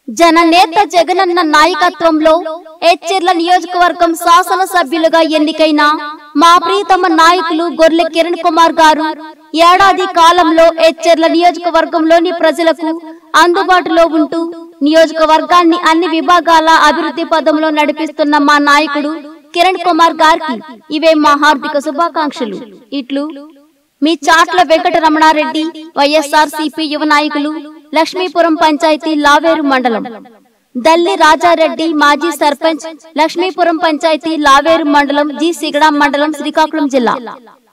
జననేత జగనన్న నాయకత్వంలో ఎచ్చెర్ల నియోజకవర్గం శాసనసభ్యులుగా ఎన్నికైన మా ప్రీతమ నాయకులు గొర్లె కిరణ్ కుమార్ గారు ఏడాది కాలంలో ఎచ్చెర్ల నియోజకవర్గంలోని ప్రజలకు అందుబాటులో ఉంటూ నియోజకవర్గాన్ని అన్ని విభాగాల అభివృద్ధి పదంలో నడిపిస్తున్న మా నాయకుడు కిరణ్ కుమార్ గారికి ఇవే మా హార్దిక శుభాకాంక్షలు ఇట్లు మీ చాట్ల వెంకటరమణారెడ్డి వైఎస్ఆర్ సిపి యువ నాయకులు లక్ష్మీపురం పంచాయతీ లావేరు మండలం దల్లి రాజారెడ్డి మాజీ సర్పంచ్ లక్ష్మీపురం పంచాయతీ లావేరు మండలం జి సిగడా మండలం శ్రీకాకుళం జిల్లా